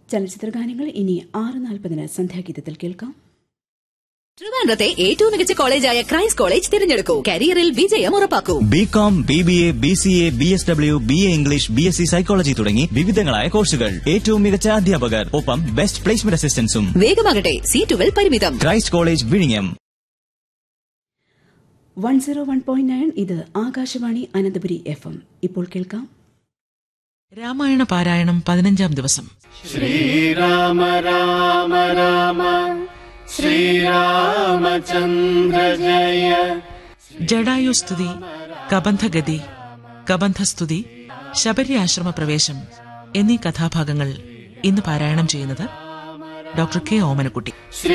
ചലച്ചിത്ര ഗാനങ്ങൾ ഇനി ആറ് നാൽപ്പതിന് സന്ധ്യാഗീതത്തിൽ കേൾക്കാം ട്രിവാൻഡ്രത്തെ ഏറ്റവും മികച്ച കോളേജായ ക്രൈസ്റ്റ് കോളേജ് തിരഞ്ഞെടുക്കൂ കരിയറിൽ വിജയം ഉറപ്പാക്കൂ B com B B A B C A B S W B A English B S C psychology തുടങ്ങി വിവിധങ്ങളായ കോഴ്സുകൾ ഏറ്റവും മികച്ച അധ്യാപകർ ഒപ്പം ബെസ്റ്റ് പ്ലേസ്മെന്റ് അസിസ്റ്റൻസും വേഗമാകട്ടെ സീറ്റുകൾ പരിമിതം ക്രൈസ്റ്റ് കോളേജ് വിഴിഞ്ഞം one zero one point nine ഇത് ആകാശവാണി അനന്തപുരി എഫ് എം ഇപ്പോൾ കേൾക്കാം രാമായണ പാരായണം പതിനഞ്ചാം ദിവസം ശ്രീരാമ രാമ രാമ ശ്രീരാമചന്ദ്ര ജയ ജഡായുസ്തുതി കബന്ധഗതി കബന്ധസ്തുതി ശബരി ആശ്രമ പ്രവേശം എന്നീ കഥാഭാഗങ്ങൾ ഇന്ന് പാരായണം ചെയ്യുന്നത് ഡോക്ടർ കെ ഓമനക്കുട്ടി ശ്രീ